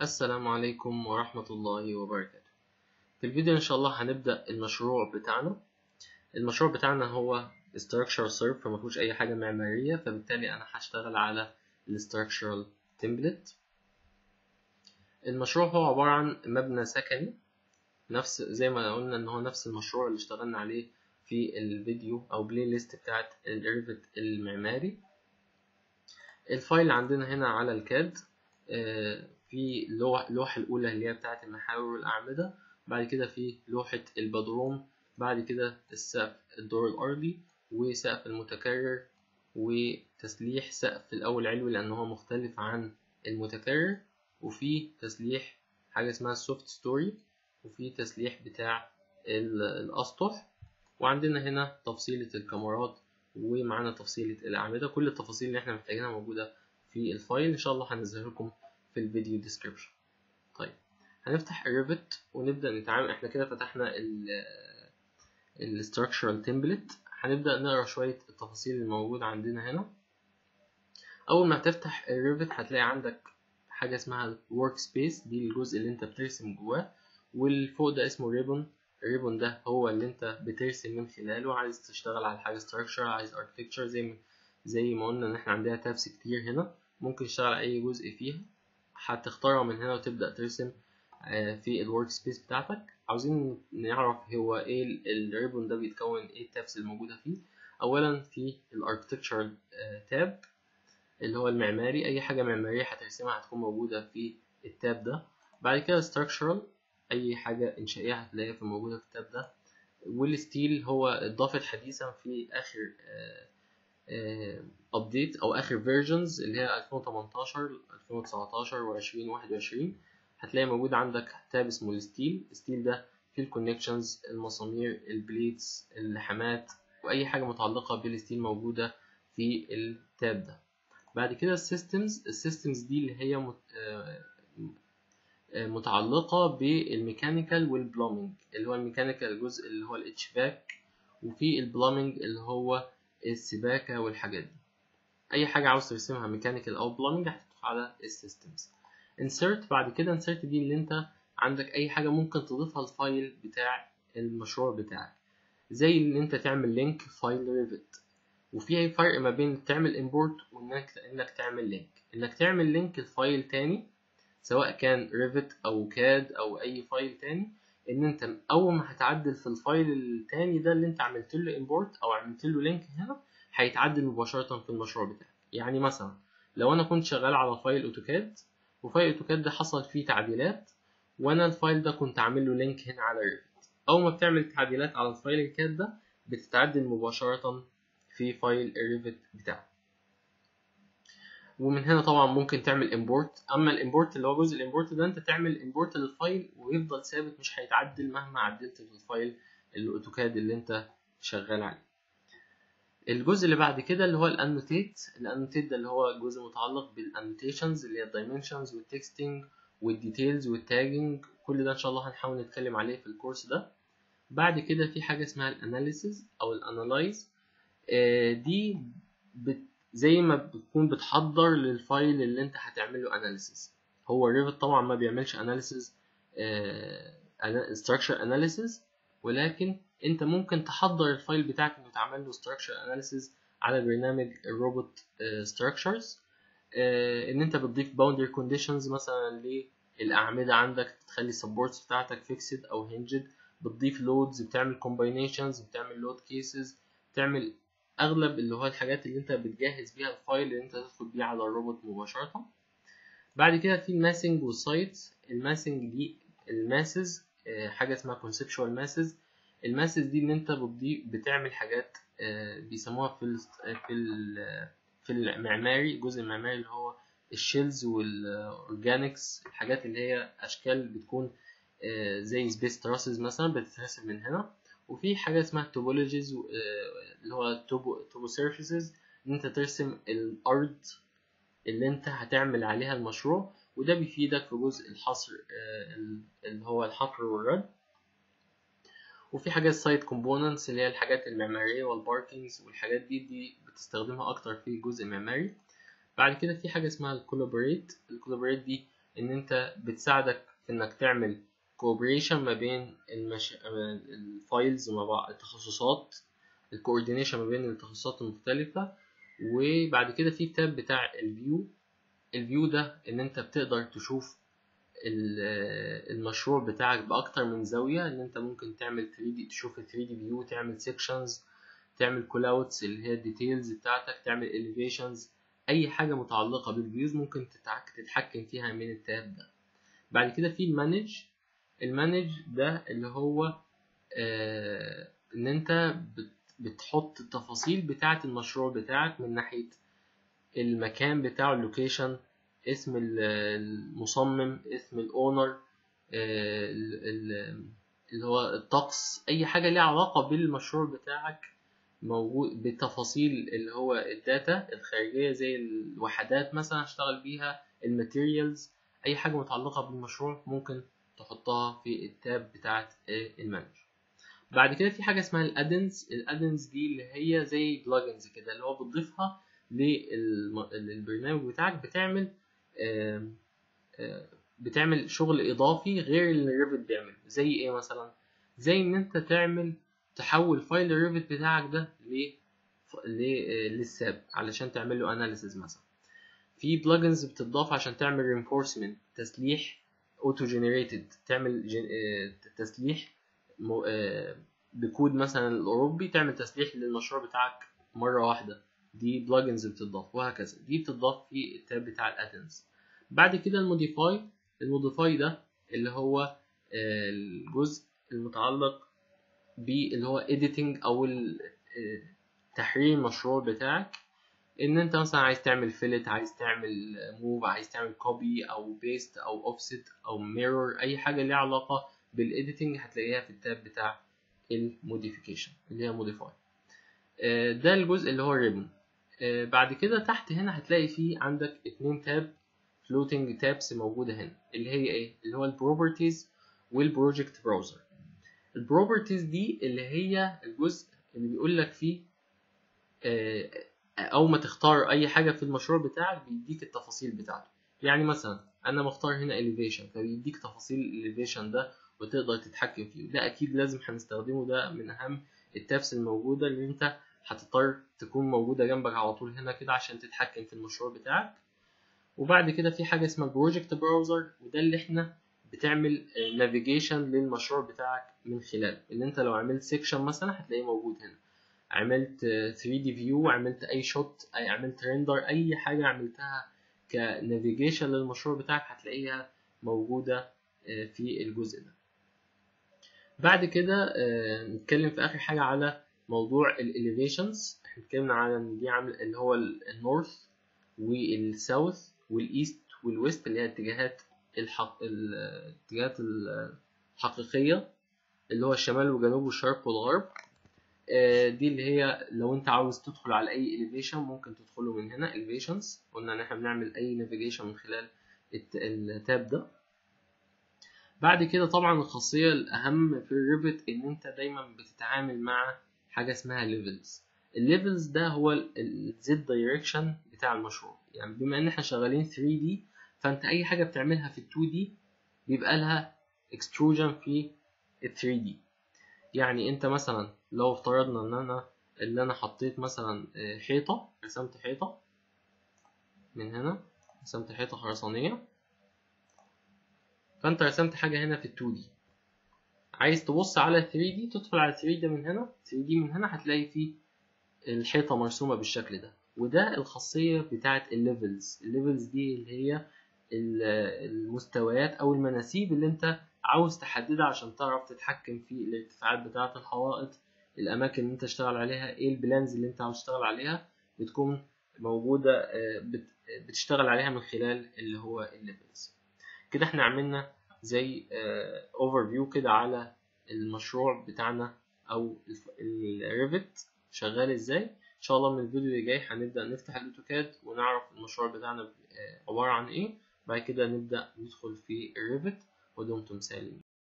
السلام عليكم ورحمة الله وبركاته في الفيديو إن شاء الله هنبدأ المشروع بتاعنا المشروع بتاعنا هو structural serve فما فيهوش أي حاجة معمارية فبالتالي أنا هشتغل على structural template المشروع هو عبارة عن مبنى سكني نفس زي ما قلنا إن هو نفس المشروع اللي اشتغلنا عليه في الفيديو أو بلاي ليست بتاعت الريفت المعماري الفايل عندنا هنا على الكاد في اللوحة الأولى اللي هي بتاعت المحاور والأعمدة بعد كده في لوحة البدروم بعد كده السقف الدور الأرضي وسقف المتكرر وتسليح سقف الأول علوي لأنه هو مختلف عن المتكرر وفي تسليح حاجة اسمها السوفت ستوري وفي تسليح بتاع الأسطح وعندنا هنا تفصيلة الكاميرات ومعانا تفصيلة الأعمدة كل التفاصيل اللي احنا محتاجينها موجودة في الفايل إن شاء الله هنزله لكم في الفيديو ديسكريبشن طيب هنفتح الريفت ونبدأ نتعامل احنا كده فتحنا الستراكشرال تمبلت هنبدأ نقرا شوية التفاصيل الموجودة عندنا هنا أول ما هتفتح الريفت هتلاقي عندك حاجة اسمها ورك سبيس دي الجزء اللي انت بترسم جواه والفوق ده اسمه ريبون الريبون ده هو اللي انت بترسم من خلاله عايز تشتغل على حاجة structure عايز architecture زي ما زي ما قلنا ان احنا عندنا تابس كتير هنا ممكن تشتغل على اي جزء فيها هتختارها من هنا وتبدأ ترسم في الورك سبيس بتاعتك عاوزين نعرف هو ايه الريبون ده بيتكون ايه التابس الموجودة فيه اولا في الاركتكتشر تاب اللي هو المعماري اي حاجة معمارية هترسمها هتكون موجودة في التاب ده بعد كده structural اي حاجة انشائية هتلاقيها في موجودة في التاب ده والستيل هو اتضافت حديثا في اخر ابديت او اخر فيرجنز اللي هي 2018 2019 و2021 هتلاقي موجود عندك تاب اسمه الستيل الستيل ده فيه الكونكشنز المسامير البليتس اللحامات واي حاجه متعلقه بالستيل موجوده في التاب ده بعد كده السيستمز السيستمز دي اللي هي متعلقه بالميكانيكال والبلومينج اللي هو الميكانيكال الجزء اللي هو الاتش باك وفي البلومينج اللي هو السباكه والحاجات دي اي حاجه عاوز ترسمها ميكانيكال او بلومينج هتدخل على السيستمز insert بعد كده insert دي اللي انت عندك اي حاجه ممكن تضيفها الفايل بتاع المشروع بتاعك زي ان انت تعمل لينك فايل ريفت وفي فرق ما بين تعمل امبورت وانك انك تعمل لينك انك تعمل لينك الفايل تاني سواء كان ريفت او كاد او اي فايل تاني ان انت اول ما هتعدل في الفايل التاني ده اللي انت عملت له امبورت او عملت له لينك هنا هيتعدل مباشره في المشروع بتاعك يعني مثلا لو انا كنت شغال على فايل اوتوكاد وفايل اوتوكاد ده حصل فيه تعديلات وانا الفايل ده كنت عامل له لينك هنا على ريفت اول ما بتعمل تعديلات على الفايل الكاد ده بتتعدل مباشره في فايل الريفت بتاعك ومن هنا طبعا ممكن تعمل امبورت اما الامبورت اللي هو جزء الامبورت ده انت تعمل امبورت للفايل ويفضل ثابت مش هيتعدل مهما عدلت في الفايل الاوتوكاد اللي انت شغال عليه الجزء اللي بعد كده اللي هو الانوتيت الانوتيت ده اللي هو جزء متعلق بالانوتيشنز اللي هي الدايمنشنز والتكستنج والديتيلز والتاجنج كل ده ان شاء الله هنحاول نتكلم عليه في الكورس ده بعد كده في حاجه اسمها الاناليسيز او الانالايز دي بت زي ما بتكون بتحضر للفايل اللي انت هتعمل له اناليسيز هو الريفت طبعا ما بيعملش اناليسيز structure analysis ولكن انت ممكن تحضر الفايل بتاعك انه يتعمل له structure analysis على برنامج الروبوت structures ان انت بتضيف boundary conditions مثلا للاعمده عندك تخلي supports بتاعتك fixed او hinged بتضيف loads بتعمل combinations بتعمل load cases بتعمل اغلب اللي هو الحاجات اللي انت بتجهز بيها الفايل اللي انت تدخل بيه على الروبوت مباشره بعد كده في الماسنج والسايتس الماسنج دي الماسز حاجه اسمها conceptual masses الماسز دي ان انت بتضيف بتعمل حاجات بيسموها في ال في ال في المعماري الجزء المعماري اللي هو الشيلز والاورجانكس الحاجات اللي هي اشكال بتكون زي سبيس تراسز مثلا بتترسم من هنا وفي حاجه اسمها توبولوجيز اللي هو توبو توبو سيرفيسز ان انت ترسم الارض اللي انت هتعمل عليها المشروع وده بيفيدك في جزء الحصر اللي هو الحفر والرد وفي حاجات سايت كومبوننتس اللي هي الحاجات المعمارية والباركينجز والحاجات دي دي بتستخدمها أكتر في الجزء المعماري بعد كده في حاجة اسمها الكولابوريت الكولابوريت دي ان انت بتساعدك في انك تعمل كوبريشن ما بين المش... الفايلز مع بعض التخصصات الكوردينيشن ما بين التخصصات المختلفة وبعد كده في التاب بتاع الفيو الفيو ده ان انت بتقدر تشوف المشروع بتاعك بأكتر من زاوية ان انت ممكن تعمل 3D تشوف ال 3D فيو تعمل سيكشنز تعمل كول اوتس اللي هي الديتيلز بتاعتك تعمل elevations اي حاجة متعلقة بالفيوز ممكن تتحكم فيها من التاب ده بعد كده في المانج المانج ده اللي هو آه ان انت بتحط التفاصيل بتاعة المشروع بتاعك من ناحية المكان بتاعه اللوكيشن اسم المصمم اسم الاونر اللي هو الطقس اي حاجه ليها علاقه بالمشروع بتاعك موجود بتفاصيل اللي هو الداتا الخارجيه زي الوحدات مثلا هشتغل بيها الماتيريالز اي حاجه متعلقه بالمشروع ممكن تحطها في التاب بتاعه المانج بعد كده في حاجه اسمها الادنز الادنز دي اللي هي زي بلجنز كده اللي هو بتضيفها للبرنامج بتاعك بتعمل بتعمل شغل اضافي غير اللي الريفت بيعمله زي ايه مثلا زي ان انت تعمل تحول فايل الريفت بتاعك ده ل للساب علشان تعمل له اناليسيز مثلا في بلجنز بتضاف عشان تعمل رينفورسمنت تسليح اوتو جنريتد تعمل جن... تسليح م... بكود مثلا الاوروبي تعمل تسليح للمشروع بتاعك مره واحده دي بلجنز بتضاف وهكذا دي بتضاف في التاب بتاع الادنز بعد كده الموديفاي الموديفاي ده اللي هو الجزء المتعلق باللي هو editing او تحرير المشروع بتاعك ان انت مثلا عايز تعمل فيلت عايز تعمل موف عايز تعمل كوبي او بيست او اوفست او ميرور اي حاجه ليها علاقه بالايديتنج هتلاقيها في التاب بتاع الموديفيكيشن اللي هي موديفاي ده الجزء اللي هو الريبن بعد كده تحت هنا هتلاقي فيه عندك اتنين تاب فلوتنج تابس موجودة هنا اللي هي ايه اللي هو البروبرتيز والبروجكت براوزر البروبرتيز دي اللي هي الجزء اللي بيقول لك فيه اول ما تختار اي حاجة في المشروع بتاعك بيديك التفاصيل بتاعته يعني مثلا انا مختار هنا elevation فبيديك تفاصيل elevation ده وتقدر تتحكم فيه ده اكيد لازم هنستخدمه ده من اهم التابس الموجودة اللي انت هتضطر تكون موجودة جنبك على طول هنا كده عشان تتحكم في المشروع بتاعك وبعد كده في حاجة اسمها بروجكت براوزر وده اللي احنا بتعمل نافيجيشن للمشروع بتاعك من خلاله ان انت لو عملت سيكشن مثلا هتلاقيه موجود هنا عملت 3D فيو عملت اي شوت اي عملت ريندر اي حاجة عملتها كنافيجيشن للمشروع بتاعك هتلاقيها موجودة في الجزء ده بعد كده نتكلم في اخر حاجة على موضوع الاليفيشنز احنا اتكلمنا على ان دي عامل اللي هو النورث والساوث والايست والويست اللي هي اتجاهات الحق الاتجاهات الحقيقية اللي هو الشمال والجنوب والشرق والغرب دي اللي هي لو انت عاوز تدخل على اي elevation ممكن تدخله من هنا elevations قلنا ان احنا بنعمل اي navigation من خلال التاب ده بعد كده طبعا الخاصية الأهم في الريفت إن أنت دايما بتتعامل مع حاجة اسمها ليفلز الليفلز ده هو الزد دايركشن بتاع المشروع يعني بما إن احنا شغالين 3D فأنت أي حاجة بتعملها في 2D بيبقى لها اكستروجن في ال 3D يعني أنت مثلا لو افترضنا إن أنا إن أنا حطيت مثلا حيطة رسمت حيطة من هنا رسمت حيطة خرسانية فانت رسمت حاجه هنا في ال 2 دي عايز تبص على 3 دي تدخل على 3 دي من هنا 3 دي من هنا هتلاقي فيه الحيطه مرسومه بالشكل ده وده الخاصيه بتاعه الليفلز الليفلز دي اللي هي المستويات او المناسيب اللي انت عاوز تحددها عشان تعرف تتحكم في الارتفاعات بتاعه الحوائط الاماكن اللي انت تشتغل عليها ايه البلانز اللي انت عاوز تشتغل عليها بتكون موجوده بتشتغل عليها من خلال اللي هو الليفلز كده احنا عملنا زي اوفر فيو كده على المشروع بتاعنا او الريفت شغال ازاي ان شاء الله من الفيديو اللي جاي هنبدا نفتح الاوتوكاد ونعرف المشروع بتاعنا عباره عن ايه بعد كده نبدا ندخل في الريفت ودمتم سالمين